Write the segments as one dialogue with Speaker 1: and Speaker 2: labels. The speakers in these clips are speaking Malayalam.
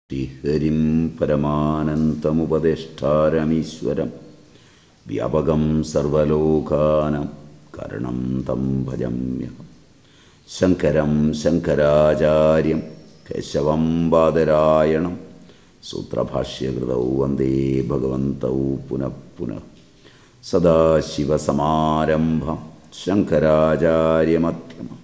Speaker 1: ശ്രീഹരിം പരമാനന്തമുപദേഷ്ടാരമീശ്വരം വ്യാപകം സർവലോകാനം കരണം തം ഭജമ്യഹം ശങ്കരം ശങ്കരാചാര്യം കേശവം ബാദരായണം സൂത്രഭാഷ്യകൃതൗ വന്ദേ ഭഗവന്തൗ പുനഃ പുനഃ സദാശിവസമാരംഭം ശങ്കരാചാര്യമധ്യമം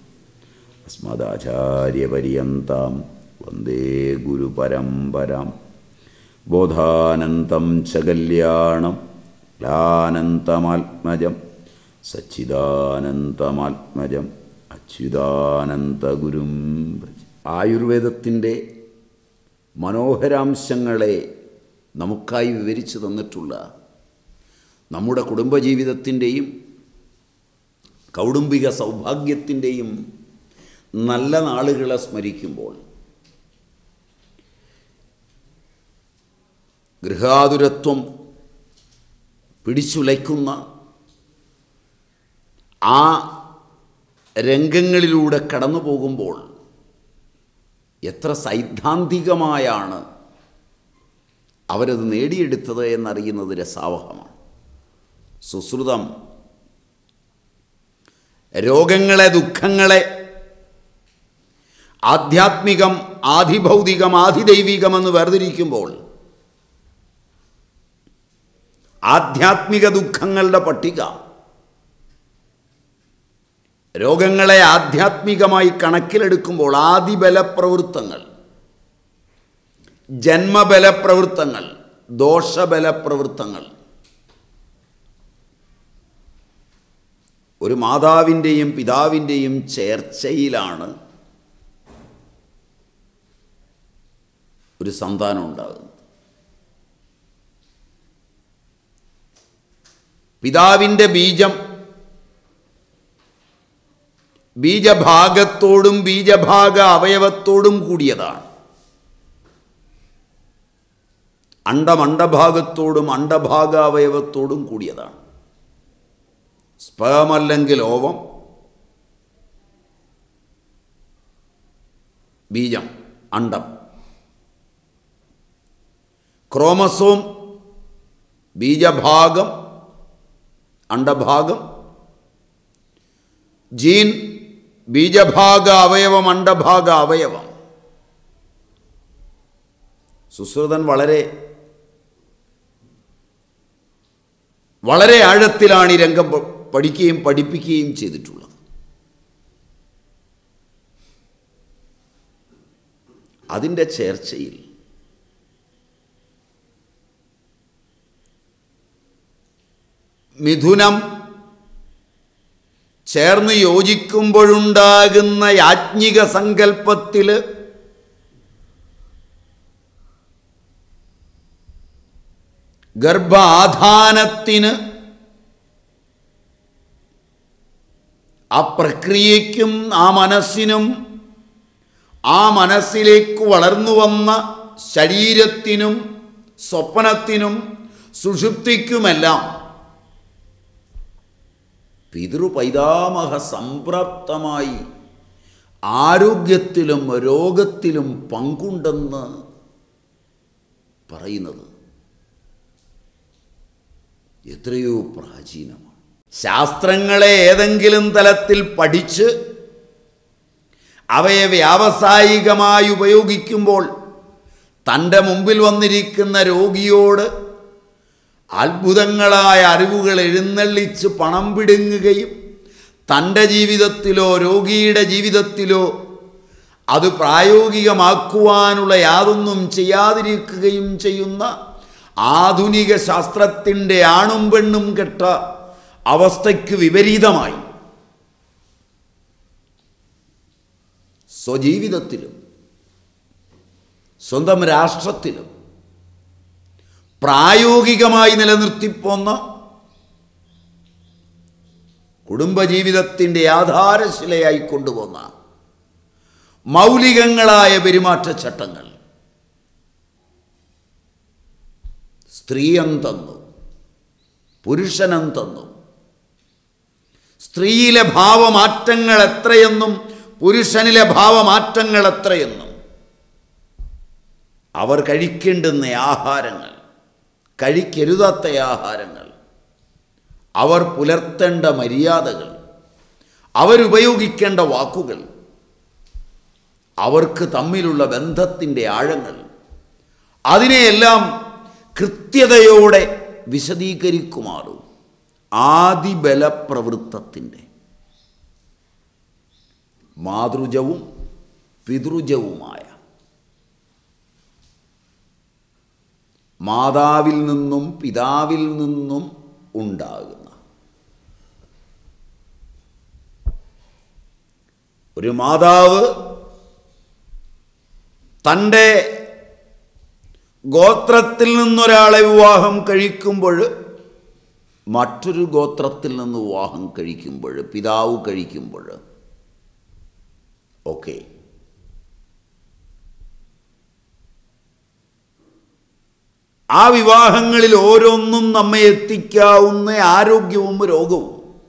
Speaker 1: അസ്മദാചാര്യപര്യന്താം വന്ദേ ഗുരുപരമ്പരാം ബോധാനന്തം ച കല്യാണം ലാനന്തമാത്മജം സച്ചിദാനന്തമാത്മജം അച്യുതാനന്തഗുരും ഭജ ആയുർവേദത്തിൻ്റെ മനോഹരാംശങ്ങളെ നമുക്കായി വിവരിച്ചു തന്നിട്ടുള്ള നമ്മുടെ കുടുംബജീവിതത്തിൻ്റെയും കൗടുംബിക സൗഭാഗ്യത്തിൻ്റെയും നല്ല നാളുകളെ സ്മരിക്കുമ്പോൾ ഗൃഹാതുരത്വം പിടിച്ചുലയ്ക്കുന്ന ആ രംഗങ്ങളിലൂടെ കടന്നു പോകുമ്പോൾ എത്ര സൈദ്ധാന്തികമായാണ് അവരത് നേടിയെടുത്തത് എന്നറിയുന്നത് രസാവഹമാണ് സുശ്രുതം രോഗങ്ങളെ ദുഃഖങ്ങളെ ആധ്യാത്മികം ആധിഭൗതികം ആധിദൈവികമെന്ന് വേർതിരിക്കുമ്പോൾ ആധ്യാത്മിക ദുഃഖങ്ങളുടെ പട്ടിക രോഗങ്ങളെ ആധ്യാത്മികമായി കണക്കിലെടുക്കുമ്പോൾ ആദിബലപ്രവൃത്തങ്ങൾ ജന്മബലപ്രവൃത്തങ്ങൾ ദോഷബലപ്രവൃത്തങ്ങൾ ഒരു മാതാവിൻ്റെയും പിതാവിൻ്റെയും ചേർച്ചയിലാണ് ഒരു സന്താനം ഉണ്ടാകുന്നത് പിതാവിൻ്റെ ബീജം ബീജഭാഗത്തോടും ബീജഭാഗ അവയവത്തോടും കൂടിയതാണ് അണ്ടമണ്ടഭാഗത്തോടും അണ്ടഭാഗ അവയവത്തോടും കൂടിയതാണ് സ്പേമല്ലെങ്കിൽ ഓവം ബീജം അണ്ടം ക്രോമസോം ബീജഭാഗം അണ്ടഭാഗം ജീൻ ബീജഭാഗ അവയവം അണ്ടഭാഗ അവയവം സുശ്രുതൻ വളരെ വളരെ ആഴത്തിലാണ് ഈ രംഗം പഠിക്കുകയും പഠിപ്പിക്കുകയും ചെയ്തിട്ടുള്ളത് അതിൻ്റെ ചേർച്ചയിൽ മിഥുനം ചേർന്ന് യോജിക്കുമ്പോഴുണ്ടാകുന്ന യാജ്ഞിക സങ്കല്പത്തിൽ ഗർഭാധാനത്തിന് ആ പ്രക്രിയയ്ക്കും ആ മനസ്സിനും ആ മനസ്സിലേക്ക് വളർന്നു വന്ന ശരീരത്തിനും സ്വപ്നത്തിനും സുഷുപ്തിക്കുമെല്ലാം പിതൃപൈതാമഹ സംപ്രാപ്തമായി ആരോഗ്യത്തിലും രോഗത്തിലും പങ്കുണ്ടെന്ന് പറയുന്നത് എത്രയോ പ്രാചീനമാണ് ശാസ്ത്രങ്ങളെ ഏതെങ്കിലും തലത്തിൽ പഠിച്ച് അവയെ വ്യാവസായികമായി ഉപയോഗിക്കുമ്പോൾ തൻ്റെ മുമ്പിൽ വന്നിരിക്കുന്ന രോഗിയോട് അത്ഭുതങ്ങളായ അറിവുകൾ എഴുന്നള്ളിച്ച് പണം പിടുങ്ങുകയും തൻ്റെ ജീവിതത്തിലോ രോഗിയുടെ ജീവിതത്തിലോ അത് പ്രായോഗികമാക്കുവാനുള്ള യാതൊന്നും ചെയ്യാതിരിക്കുകയും ചെയ്യുന്ന ആധുനിക ശാസ്ത്രത്തിൻ്റെ ആണും പെണ്ണും കെട്ട അവസ്ഥയ്ക്ക് വിപരീതമായി സ്വജീവിതത്തിലും സ്വന്തം രാഷ്ട്രത്തിലും പ്രായോഗികമായി നിലനിർത്തിപ്പോന്ന കുടുംബജീവിതത്തിൻ്റെ ആധാരശിലയായി കൊണ്ടുപോന്ന മൗലികങ്ങളായ പെരുമാറ്റച്ചട്ടങ്ങൾ സ്ത്രീയെന്തെന്നു പുരുഷനെന്തെന്നും സ്ത്രീയിലെ ഭാവമാറ്റങ്ങൾ എത്രയെന്നും പുരുഷനിലെ ഭാവമാറ്റങ്ങൾ എത്രയെന്നും അവർ കഴിക്കേണ്ടുന്ന ആഹാരങ്ങൾ കഴിക്കരുതാത്ത ആഹാരങ്ങൾ അവർ പുലർത്തേണ്ട മര്യാദകൾ അവരുപയോഗിക്കേണ്ട വാക്കുകൾ അവർക്ക് തമ്മിലുള്ള ബന്ധത്തിൻ്റെ ആഴങ്ങൾ അതിനെയെല്ലാം കൃത്യതയോടെ വിശദീകരിക്കുമാറും ആദിബലപ്രവൃത്തത്തിൻ്റെ മാതൃജവും പിതൃജവുമായ മാതാവിൽ നിന്നും പിതാവിൽ നിന്നും ഉണ്ടാകുന്ന ഒരു മാതാവ് തൻ്റെ ഗോത്രത്തിൽ നിന്നൊരാളെ വിവാഹം കഴിക്കുമ്പോൾ മറ്റൊരു ഗോത്രത്തിൽ നിന്ന് വിവാഹം കഴിക്കുമ്പോൾ പിതാവ് കഴിക്കുമ്പോൾ ഓക്കെ ആ വിവാഹങ്ങളിൽ ഓരോന്നും നമ്മെ എത്തിക്കാവുന്ന ആരോഗ്യവും രോഗവും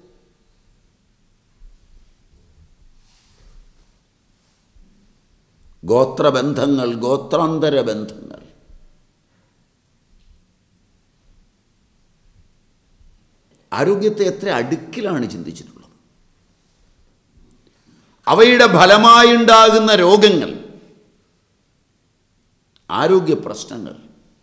Speaker 1: ഗോത്രബന്ധങ്ങൾ ഗോത്രാന്തര ബന്ധങ്ങൾ ആരോഗ്യത്തെ എത്ര അടുക്കിലാണ് ചിന്തിച്ചിട്ടുള്ളത് അവയുടെ ഫലമായുണ്ടാകുന്ന രോഗങ്ങൾ ആരോഗ്യ പ്രശ്നങ്ങൾ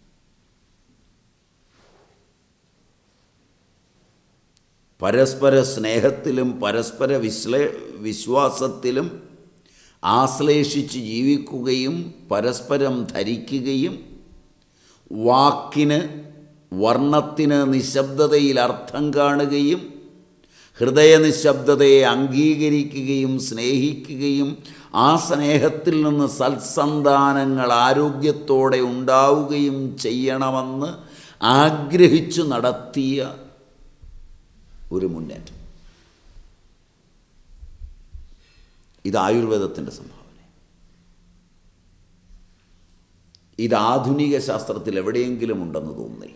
Speaker 1: പരസ്പര സ്നേഹത്തിലും പരസ്പര വിശ്ലേ വിശ്വാസത്തിലും ആശ്ലേഷിച്ച് ജീവിക്കുകയും പരസ്പരം ധരിക്കുകയും വാക്കിന് വർണ്ണത്തിന് നിശബ്ദതയിൽ അർത്ഥം കാണുകയും ഹൃദയ നിശബ്ദതയെ അംഗീകരിക്കുകയും സ്നേഹിക്കുകയും ആ സ്നേഹത്തിൽ നിന്ന് സത്സന്താനങ്ങൾ ആരോഗ്യത്തോടെ ഉണ്ടാവുകയും ചെയ്യണമെന്ന് ആഗ്രഹിച്ചു നടത്തിയ ഒരു മുന്നേറ്റം ഇത് ആയുർവേദത്തിൻ്റെ സംഭാവന ഇത് ആധുനിക ശാസ്ത്രത്തിൽ എവിടെയെങ്കിലും ഉണ്ടെന്ന് തോന്നുന്നില്ല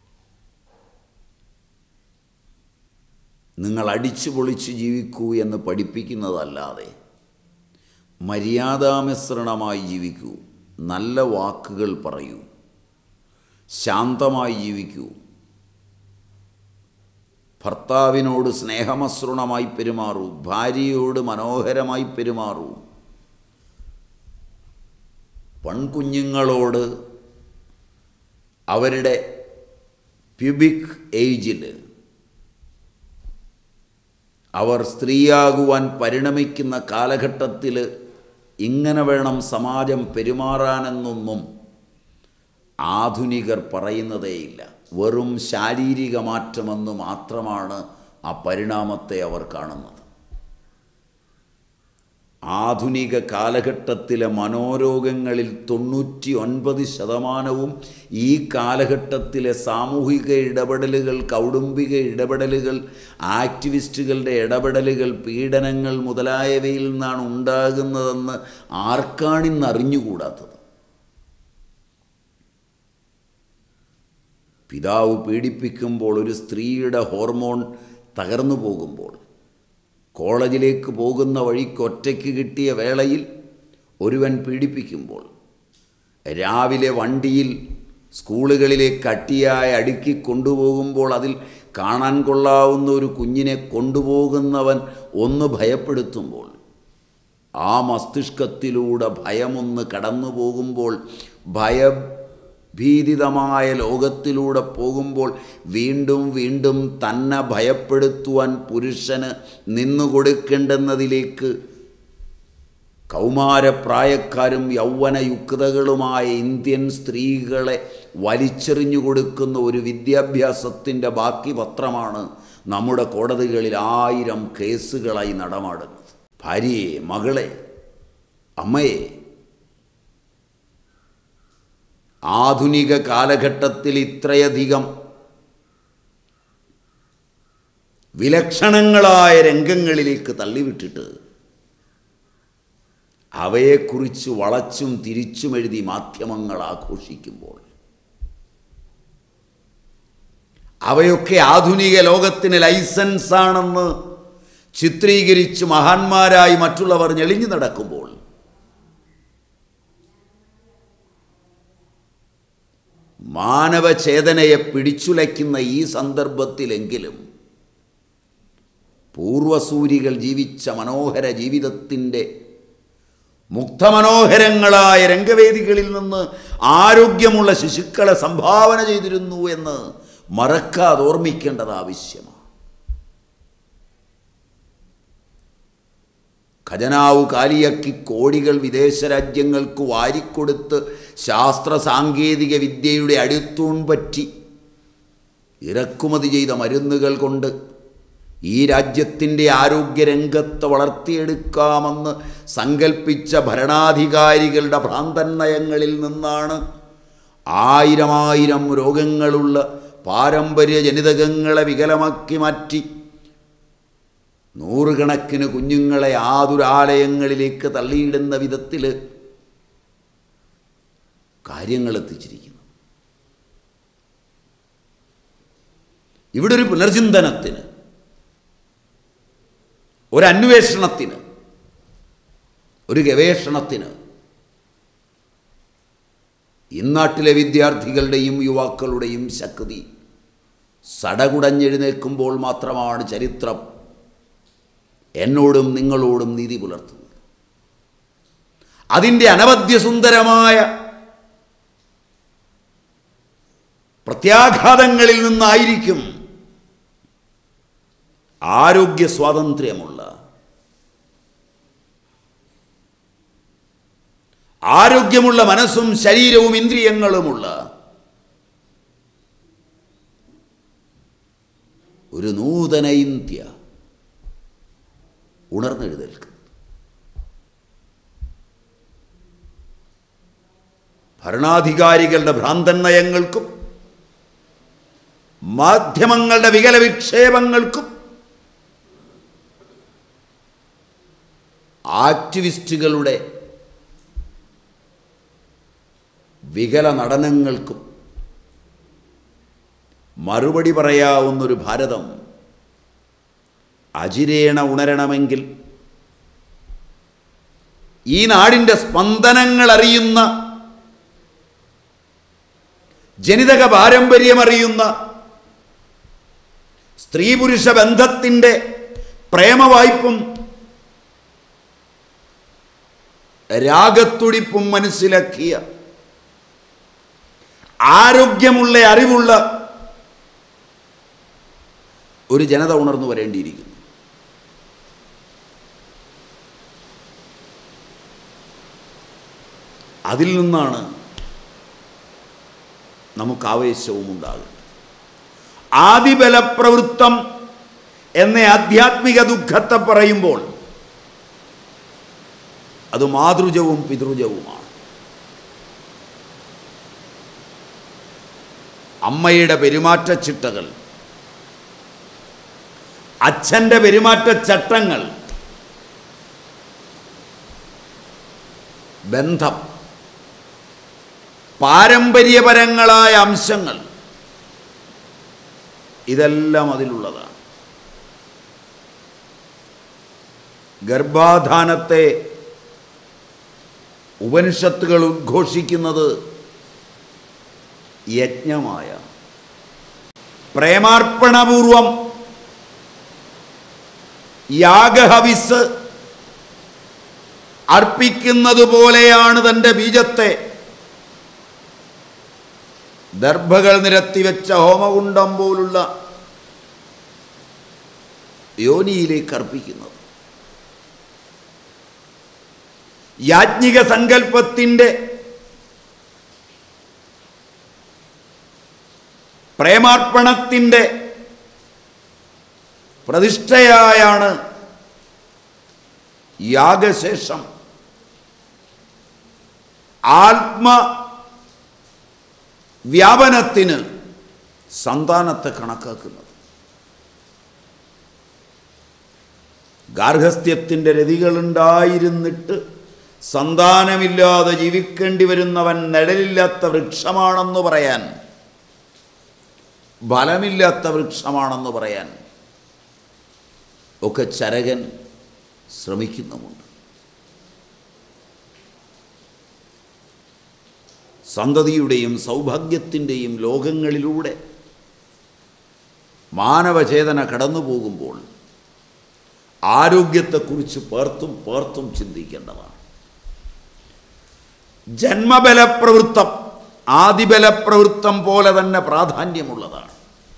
Speaker 1: നിങ്ങൾ അടിച്ചു പൊളിച്ച് ജീവിക്കൂ എന്ന് പഠിപ്പിക്കുന്നതല്ലാതെ മര്യാദാമിശ്രണമായി ജീവിക്കൂ നല്ല വാക്കുകൾ പറയൂ ശാന്തമായി ജീവിക്കൂ ഭർത്താവിനോട് സ്നേഹമസൃണമായി പെരുമാറൂ ഭാര്യയോട് മനോഹരമായി പെരുമാറൂ പെൺകുഞ്ഞുങ്ങളോട് അവരുടെ പ്യൂബിക് ഏജിൽ അവർ സ്ത്രീയാകുവാൻ പരിണമിക്കുന്ന കാലഘട്ടത്തിൽ ഇങ്ങനെ വേണം സമാജം പെരുമാറാനെന്നൊന്നും ആധുനികർ പറയുന്നതേയില്ല വെറും ശാരീരിക മാറ്റമെന്ന് മാത്രമാണ് ആ പരിണാമത്തെ അവർ കാണുന്നത് ആധുനിക കാലഘട്ടത്തിലെ മനോരോഗങ്ങളിൽ തൊണ്ണൂറ്റി ഒൻപത് ശതമാനവും ഈ കാലഘട്ടത്തിലെ സാമൂഹിക ഇടപെടലുകൾ കൗടുംബിക ഇടപെടലുകൾ ആക്ടിവിസ്റ്റുകളുടെ ഇടപെടലുകൾ പീഡനങ്ങൾ മുതലായവയിൽ നിന്നാണ് ഉണ്ടാകുന്നതെന്ന് ആർക്കാണിന്ന് അറിഞ്ഞുകൂടാത്തത് പിതാവ് പീഡിപ്പിക്കുമ്പോൾ ഒരു സ്ത്രീയുടെ ഹോർമോൺ തകർന്നു പോകുമ്പോൾ കോളേജിലേക്ക് പോകുന്ന വഴിക്ക് ഒറ്റയ്ക്ക് കിട്ടിയ വേളയിൽ ഒരുവൻ പീഡിപ്പിക്കുമ്പോൾ രാവിലെ വണ്ടിയിൽ സ്കൂളുകളിലേക്ക് അട്ടിയായി അടുക്കി കൊണ്ടുപോകുമ്പോൾ അതിൽ കാണാൻ കൊള്ളാവുന്ന ഒരു കുഞ്ഞിനെ കൊണ്ടുപോകുന്നവൻ ഒന്ന് ഭയപ്പെടുത്തുമ്പോൾ ആ മസ്തിഷ്കത്തിലൂടെ ഭയമൊന്ന് കടന്നു പോകുമ്പോൾ ഭയഭീതിതമായ ലോകത്തിലൂടെ പോകുമ്പോൾ വീണ്ടും വീണ്ടും തന്നെ ഭയപ്പെടുത്തുവാൻ പുരുഷന് നിന്നുകൊടുക്കേണ്ടുന്നതിലേക്ക് കൗമാരപ്രായക്കാരും യൗവനയുക്തകളുമായ ഇന്ത്യൻ സ്ത്രീകളെ വലിച്ചെറിഞ്ഞു കൊടുക്കുന്ന ഒരു വിദ്യാഭ്യാസത്തിൻ്റെ ബാക്കി പത്രമാണ് നമ്മുടെ കോടതികളിൽ ആയിരം കേസുകളായി നടമാടുന്നത് ഭാര്യയെ മകളെ അമ്മയെ ആധുനിക കാലഘട്ടത്തിൽ ഇത്രയധികം വിലക്ഷണങ്ങളായ രംഗങ്ങളിലേക്ക് തള്ളിവിട്ടിട്ട് അവയെക്കുറിച്ച് വളച്ചും തിരിച്ചും എഴുതി മാധ്യമങ്ങൾ ആഘോഷിക്കുമ്പോൾ അവയൊക്കെ ആധുനിക ലോകത്തിന് ലൈസൻസ് ആണെന്ന് ചിത്രീകരിച്ച് മഹാന്മാരായി മറ്റുള്ളവർ ഞെളിഞ്ഞു നടക്കുമ്പോൾ മാനവചേതനയെ പിടിച്ചുലയ്ക്കുന്ന ഈ സന്ദർഭത്തിലെങ്കിലും പൂർവസൂരികൾ ജീവിച്ച മനോഹര ജീവിതത്തിൻ്റെ മുക്തമനോഹരങ്ങളായ രംഗവേദികളിൽ നിന്ന് ആരോഗ്യമുള്ള ശിശുക്കളെ സംഭാവന ചെയ്തിരുന്നു എന്ന് മറക്കാതെ ഓർമ്മിക്കേണ്ടത് ആവശ്യമാണ് ഖജനാവ് കാലിയാക്കി കോടികൾ വിദേശ രാജ്യങ്ങൾക്ക് വാരിക്കൊടുത്ത് ശാസ്ത്ര സാങ്കേതിക വിദ്യയുടെ അടുത്തൂൺ പറ്റി ഇറക്കുമതി ചെയ്ത മരുന്നുകൾ കൊണ്ട് ഈ രാജ്യത്തിൻ്റെ ആരോഗ്യരംഗത്ത് വളർത്തിയെടുക്കാമെന്ന് സങ്കൽപ്പിച്ച ഭരണാധികാരികളുടെ ഭ്രാന്തൻ നയങ്ങളിൽ നിന്നാണ് ആയിരമായിരം രോഗങ്ങളുള്ള പാരമ്പര്യ ജനിതകങ്ങളെ വികലമാക്കി മാറ്റി നൂറുകണക്കിന് കുഞ്ഞുങ്ങളെ ആതുരാലയങ്ങളിലേക്ക് തള്ളിയിടുന്ന വിധത്തിൽ കാര്യങ്ങൾ എത്തിച്ചിരിക്കുന്നു ഇവിടെ ഒരു പുനർചിന്തനത്തിന് ഒരു അന്വേഷണത്തിന് ഒരു ഗവേഷണത്തിന് ഇന്നാട്ടിലെ വിദ്യാർത്ഥികളുടെയും യുവാക്കളുടെയും ശക്തി സടകുടഞ്ഞെഴുന്നേൽക്കുമ്പോൾ മാത്രമാണ് ചരിത്രം എന്നോടും നിങ്ങളോടും നീതി പുലർത്തുന്നത് അതിൻ്റെ അനവദ്യസുന്ദരമായ പ്രത്യാഘാതങ്ങളിൽ നിന്നായിരിക്കും ആരോഗ്യ സ്വാതന്ത്ര്യമുള്ള ആരോഗ്യമുള്ള മനസ്സും ശരീരവും ഇന്ദ്രിയങ്ങളുമുള്ള ഒരു നൂതന ഇന്ത്യ ഉണർന്നെഴുന്നേൽക്കുന്നത് ഭരണാധികാരികളുടെ ഭ്രാന്തൻ നയങ്ങൾക്കും മാധ്യമങ്ങളുടെ വികല വിക്ഷേപങ്ങൾക്കും ആക്ടിവിസ്റ്റുകളുടെ വികല നടനങ്ങൾക്കും മറുപടി പറയാവുന്നൊരു ഭാരതം അജിരേണ ഉണരണമെങ്കിൽ ഈ നാടിൻ്റെ സ്പന്ദനങ്ങൾ അറിയുന്ന ജനിതക പാരമ്പര്യമറിയുന്ന സ്ത്രീ പുരുഷ ബന്ധത്തിൻ്റെ പ്രേമവായ്പും രാഗത്തുടിപ്പും മനസ്സിലാക്കിയ ആരോഗ്യമുള്ള അറിവുള്ള ഒരു ജനത ഉണർന്നു വരേണ്ടിയിരിക്കുന്നു അതിൽ നിന്നാണ് നമുക്ക് ആവേശവും ഉണ്ടാകുന്നത് ആദിബലപ്രവൃത്തം എന്ന ആധ്യാത്മിക ദുഃഖത്തെ പറയുമ്പോൾ അത് മാതൃജവും പിതൃജവുമാണ് അമ്മയുടെ പെരുമാറ്റച്ചിട്ടകൾ അച്ഛൻ്റെ പെരുമാറ്റച്ചട്ടങ്ങൾ ബന്ധം പാരമ്പര്യപരങ്ങളായ അംശങ്ങൾ ഇതെല്ലാം അതിലുള്ളതാണ് ഗർഭാധാനത്തെ ഉപനിഷത്തുകൾ ഉദ്ഘോഷിക്കുന്നത് യജ്ഞമായ പ്രേമാർപ്പണപൂർവം യാഗഹവിസ് അർപ്പിക്കുന്നത് പോലെയാണ് തൻ്റെ ബീജത്തെ ദർഭകൾ നിരത്തിവെച്ച ഹോമകുണ്ടം പോലുള്ള യോനിയിലേക്ക് അർപ്പിക്കുന്നത് യാജ്ഞിക സങ്കല്പത്തിൻ്റെ പ്രേമാർപ്പണത്തിൻ്റെ പ്രതിഷ്ഠയായാണ് യാഗശേഷം ആത്മ വ്യാപനത്തിന് സന്താനത്തെ കണക്കാക്കുന്നത് ഗാർഹസ്ഥ്യത്തിൻ്റെ രതികളുണ്ടായിരുന്നിട്ട് സന്താനമില്ലാതെ ജീവിക്കേണ്ടി വരുന്നവൻ നിഴലില്ലാത്ത വൃക്ഷമാണെന്ന് പറയാൻ ഫലമില്ലാത്ത വൃക്ഷമാണെന്ന് പറയാൻ ഒക്കെ ചരകൻ ശ്രമിക്കുന്നുമുണ്ട് സന്തതിയുടെയും സൗഭാഗ്യത്തിൻ്റെയും ലോകങ്ങളിലൂടെ മാനവചേതന കടന്നു പോകുമ്പോൾ ആരോഗ്യത്തെക്കുറിച്ച് പേർത്തും പേർത്തും ചിന്തിക്കേണ്ടതാണ് ജന്മബലപ്രവൃത്തം ആദിബലപ്രവൃത്തം പോലെ തന്നെ പ്രാധാന്യമുള്ളതാണ്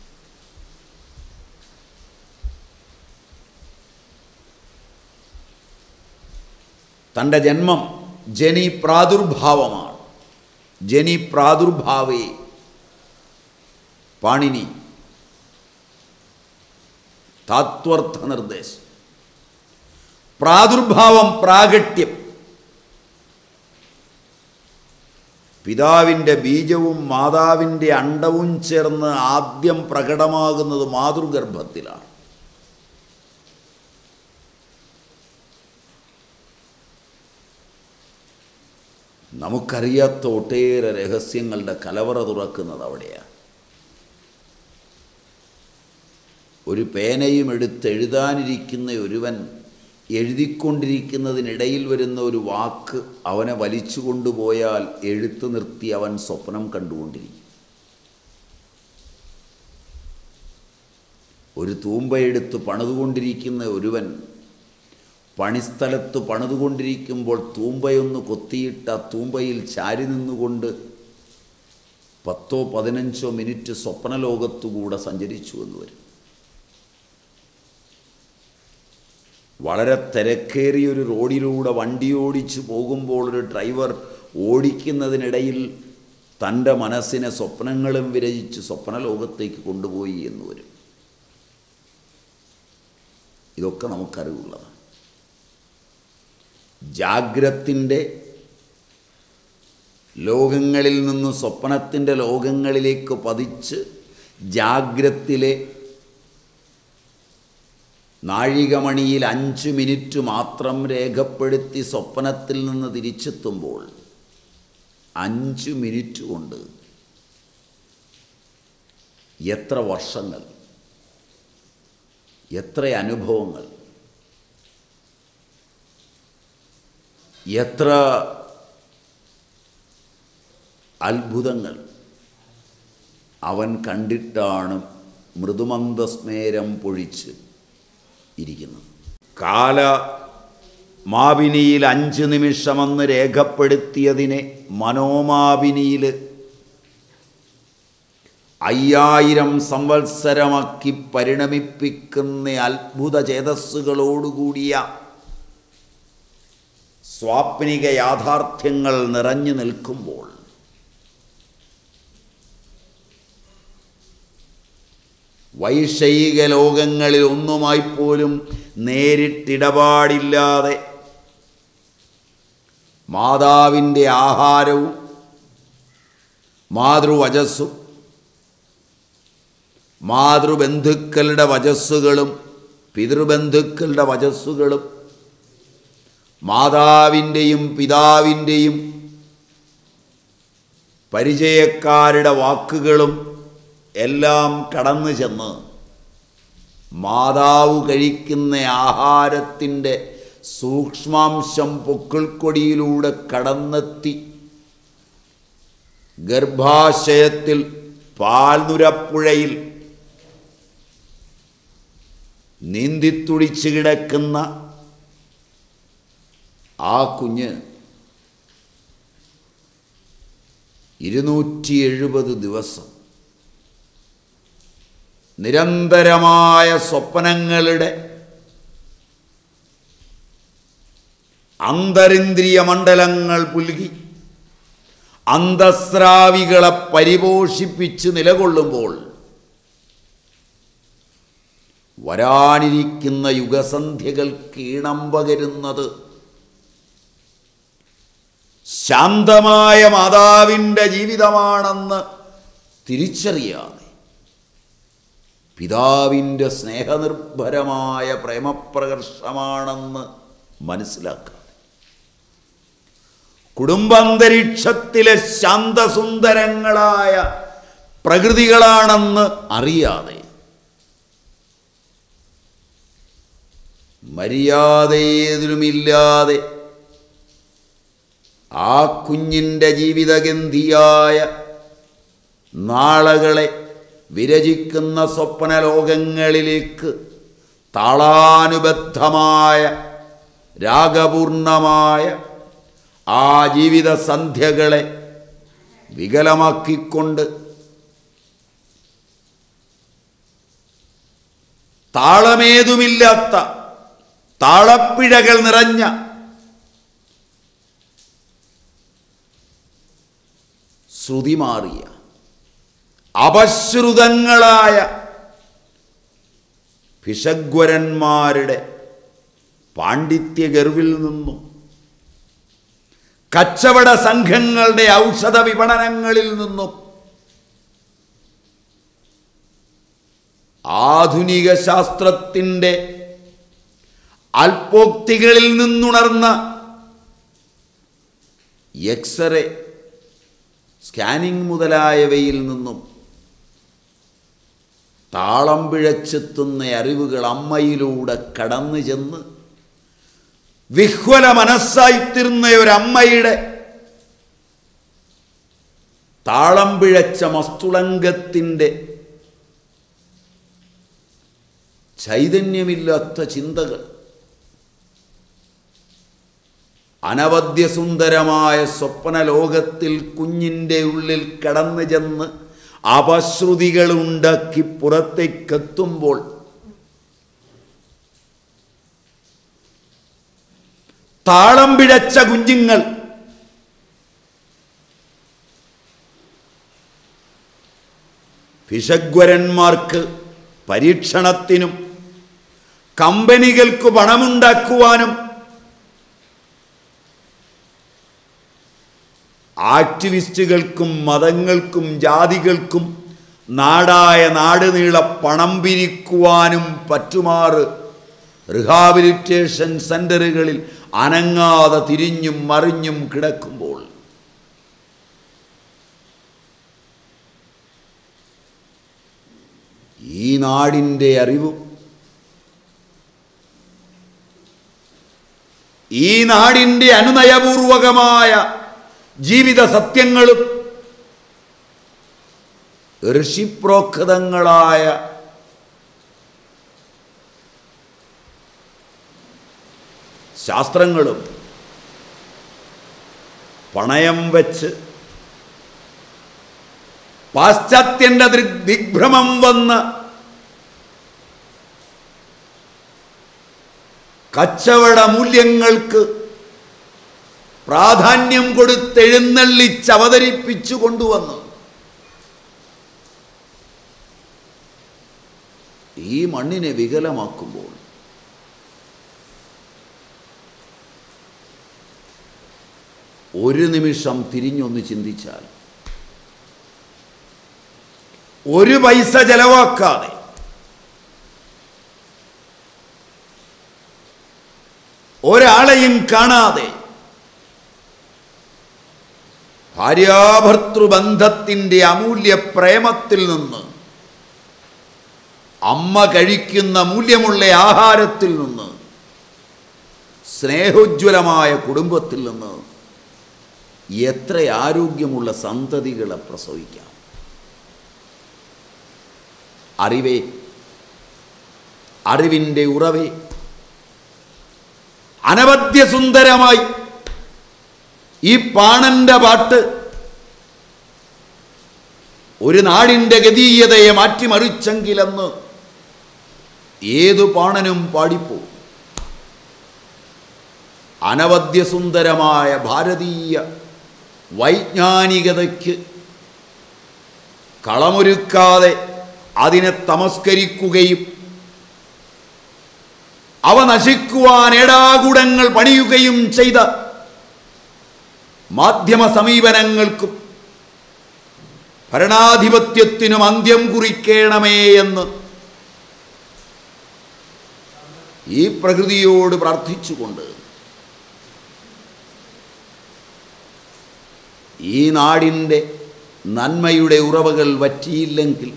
Speaker 1: തൻ്റെ ജന്മം ജനി പ്രാദുർഭാവമാണ് ജനി പ്രാദുർഭാവേ പാണിനി താത്വർത്ഥ നിർദ്ദേശം പ്രാദുർഭാവം പ്രാഗട്യം പിതാവിൻ്റെ ബീജവും മാതാവിൻ്റെ അണ്ടവും ചേർന്ന് ആദ്യം പ്രകടമാകുന്നത് മാതൃഗർഭത്തിലാണ് നമുക്കറിയാത്ത ഒട്ടേറെ രഹസ്യങ്ങളുടെ കലവറ തുറക്കുന്നത് അവിടെയാണ് ഒരു പേനയും എടുത്ത് എഴുതാനിരിക്കുന്ന ഒരുവൻ എഴുതിക്കൊണ്ടിരിക്കുന്നതിനിടയിൽ വരുന്ന ഒരു വാക്ക് അവനെ വലിച്ചു കൊണ്ടുപോയാൽ എഴുത്ത് നിർത്തി അവൻ സ്വപ്നം കണ്ടുകൊണ്ടിരിക്കും ഒരു തൂമ്പയെടുത്ത് പണിതുകൊണ്ടിരിക്കുന്ന ഒരുവൻ പണിസ്ഥലത്ത് പണിതുകൊണ്ടിരിക്കുമ്പോൾ തൂമ്പയൊന്ന് കൊത്തിയിട്ട് ആ തൂമ്പയിൽ ചാരി നിന്നുകൊണ്ട് പത്തോ പതിനഞ്ചോ മിനിറ്റ് സ്വപ്നലോകത്തുകൂടെ സഞ്ചരിച്ചു എന്ന് വരും വളരെ തിരക്കേറിയൊരു റോഡിലൂടെ വണ്ടി ഓടിച്ചു പോകുമ്പോൾ ഒരു ഡ്രൈവർ ഓടിക്കുന്നതിനിടയിൽ തൻ്റെ മനസ്സിനെ സ്വപ്നങ്ങളും വിരചിച്ച് സ്വപ്നലോകത്തേക്ക് കൊണ്ടുപോയി എന്ന് വരും ഇതൊക്കെ നമുക്കറിവുള്ളതാണ് ജാഗ്രത്തിൻ്റെ ലോകങ്ങളിൽ നിന്ന് സ്വപ്നത്തിൻ്റെ ലോകങ്ങളിലേക്ക് പതിച്ച് ജാഗ്രത്തിലെ നാഴികമണിയിൽ അഞ്ച് മിനിറ്റ് മാത്രം രേഖപ്പെടുത്തി സ്വപ്നത്തിൽ നിന്ന് തിരിച്ചെത്തുമ്പോൾ അഞ്ച് മിനിറ്റ് കൊണ്ട് എത്ര വർഷങ്ങൾ എത്ര അനുഭവങ്ങൾ എത്ര അത്ഭുതങ്ങൾ അവൻ കണ്ടിട്ടാണ് മൃദുമന്ദസ്മേരം പൊഴിച്ച് ഇരിക്കുന്നത് കാല മാവിനിയിൽ അഞ്ച് നിമിഷമെന്ന് രേഖപ്പെടുത്തിയതിനെ മനോമാവിനിയിൽ അയ്യായിരം സംവത്സരമാക്കി പരിണമിപ്പിക്കുന്ന അത്ഭുത ചേതസ്സുകളോടുകൂടിയ സ്വാപ്നിക യാഥാർത്ഥ്യങ്ങൾ നിറഞ്ഞു നിൽക്കുമ്പോൾ വൈഷയിക ലോകങ്ങളിൽ ഒന്നുമായി പോലും നേരിട്ടിടപാടില്ലാതെ മാതാവിൻ്റെ ആഹാരവും മാതൃവചസ്സും മാതൃബന്ധുക്കളുടെ വചസ്സുകളും പിതൃബന്ധുക്കളുടെ വചസ്സുകളും മാതാവിൻ്റെയും പിതാവിൻ്റെയും പരിചയക്കാരുടെ വാക്കുകളും എല്ലാം കടന്നു ചെന്ന് മാതാവ് കഴിക്കുന്ന ആഹാരത്തിൻ്റെ സൂക്ഷ്മാംശം പൊക്കിൾക്കൊടിയിലൂടെ കടന്നെത്തി ഗർഭാശയത്തിൽ പാൽനുരപ്പുഴയിൽ നീന്തിത്തുടിച്ച് കിടക്കുന്ന ആ കുഞ്ഞ് ഇരുന്നൂറ്റി എഴുപത് ദിവസം നിരന്തരമായ സ്വപ്നങ്ങളുടെ അന്തരിന്ദ്രിയ മണ്ഡലങ്ങൾ പുൽകി അന്തസ്രാവികളെ പരിപോഷിപ്പിച്ച് നിലകൊള്ളുമ്പോൾ വരാനിരിക്കുന്ന യുഗസന്ധ്യകൾക്ക് ഈണം പകരുന്നത് ശാന്തമായ മാതാവിൻ്റെ ജീവിതമാണെന്ന് തിരിച്ചറിയാതെ പിതാവിൻ്റെ സ്നേഹനിർഭരമായ പ്രേമപ്രകർഷമാണെന്ന് മനസ്സിലാക്കാതെ കുടുംബാന്തരീക്ഷത്തിലെ ശാന്തസുന്ദരങ്ങളായ പ്രകൃതികളാണെന്ന് അറിയാതെ മര്യാദയേതിലുമില്ലാതെ ആ കുഞ്ഞിൻ്റെ ജീവിതഗന്ധിയായ നാളകളെ വിരചിക്കുന്ന സ്വപ്നലോകങ്ങളിലേക്ക് താളാനുബദ്ധമായ രാഗപൂർണമായ ആ ജീവിത സന്ധ്യകളെ വികലമാക്കിക്കൊണ്ട് താളമേതുമില്ലാത്ത താളപ്പിഴകൾ നിറഞ്ഞ ശ്രുതി മാറിയ അപശ്രുതങ്ങളായ ഭിഷഗ്വരന്മാരുടെ പാണ്ഡിത്യ ഗർവിൽ നിന്നും കച്ചവട സംഘങ്ങളുടെ ഔഷധ വിപണനങ്ങളിൽ നിന്നും ആധുനിക ശാസ്ത്രത്തിൻ്റെ അല്പോക്തികളിൽ നിന്നുണർന്ന എക്സ്റേ സ്കാനിംഗ് മുതലായവയിൽ നിന്നും താളം പിഴച്ചെത്തുന്ന അറിവുകൾ അമ്മയിലൂടെ കടന്നു ചെന്ന് വിഹ്വല മനസ്സായിത്തീർന്ന ഒരമ്മയുടെ താളം പിഴച്ച മസ്തുളങ്കത്തിൻ്റെ ചൈതന്യമില്ലാത്ത ചിന്തകൾ അനവദ്യസുന്ദരമായ സ്വപ്നലോകത്തിൽ കുഞ്ഞിൻ്റെ ഉള്ളിൽ കടന്നു ചെന്ന് അപശ്രുതികൾ ഉണ്ടാക്കി പുറത്തേക്കെത്തുമ്പോൾ താളം പിഴച്ച കുഞ്ഞുങ്ങൾ ഭിഷഗ്വരന്മാർക്ക് പരീക്ഷണത്തിനും കമ്പനികൾക്ക് പണമുണ്ടാക്കുവാനും ആക്ടിവിസ്റ്റുകൾക്കും മതങ്ങൾക്കും ജാതികൾക്കും നാടായ നാട് നീള പണം പിരിക്കുവാനും പറ്റുമാറ് റിഹാബിലിറ്റേഷൻ സെൻ്ററുകളിൽ അനങ്ങാതെ തിരിഞ്ഞും മറിഞ്ഞും കിടക്കുമ്പോൾ ഈ നാടിൻ്റെ അറിവും ഈ നാടിൻ്റെ അനുനയപൂർവകമായ ജീവിത സത്യങ്ങളും ഋഷിപ്രോക്തങ്ങളായ ശാസ്ത്രങ്ങളും പണയം വെച്ച് പാശ്ചാത്യന്റെ ദൃഗ് ദിഗ്ഭ്രമം വന്ന് കച്ചവട മൂല്യങ്ങൾക്ക് പ്രാധാന്യം കൊടുത്തെഴുന്നള്ളിച്ച് അവതരിപ്പിച്ചു കൊണ്ടുവന്നു ഈ മണ്ണിനെ വികലമാക്കുമ്പോൾ ഒരു നിമിഷം തിരിഞ്ഞൊന്ന് ചിന്തിച്ചാൽ ഒരു പൈസ ചെലവാക്കാതെ ഒരാളെയും കാണാതെ ഭാര്യാഭർത്തൃബന്ധത്തിൻ്റെ അമൂല്യ പ്രേമത്തിൽ നിന്ന് അമ്മ കഴിക്കുന്ന മൂല്യമുള്ള ആഹാരത്തിൽ നിന്ന് സ്നേഹോജ്വലമായ കുടുംബത്തിൽ നിന്ന് എത്ര ആരോഗ്യമുള്ള സന്തതികളെ പ്രസവിക്കാം അറിവേ അറിവിൻ്റെ ഉറവേ അനവദ്യസുന്ദരമായി ഈ പാണന്റെ പാട്ട് ഒരു നാടിൻ്റെ ഗതീയതയെ മാറ്റിമറിച്ചെങ്കിലെന്ന് ഏതു പാണനും പാടിപ്പോ അനവദ്യസുന്ദരമായ ഭാരതീയ വൈജ്ഞാനികതയ്ക്ക് കളമൊരുക്കാതെ അതിനെ തമസ്കരിക്കുകയും അവ നശിക്കുവാൻ ഏടാകുടങ്ങൾ പണിയുകയും ചെയ്ത മാധ്യമ സമീപനങ്ങൾക്കും ഭരണാധിപത്യത്തിനും അന്ത്യം കുറിക്കണമേ എന്ന് ഈ പ്രകൃതിയോട് പ്രാർത്ഥിച്ചുകൊണ്ട് ഈ നാടിൻ്റെ നന്മയുടെ ഉറവകൾ വറ്റിയില്ലെങ്കിൽ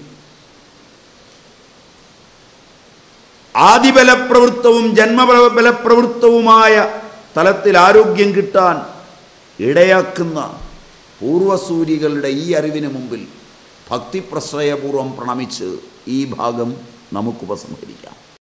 Speaker 1: ആദിബലപ്രവൃത്തവും ജന്മബലപ്രവൃത്തവുമായ തലത്തിൽ ആരോഗ്യം കിട്ടാൻ ഇടയാക്കുന്ന പൂർവസൂരികളുടെ ഈ അറിവിന് മുമ്പിൽ ഭക്തിപ്രശ്രയപൂർവം പ്രണമിച്ച് ഈ ഭാഗം നമുക്ക് ഉപസംഹരിക്കാം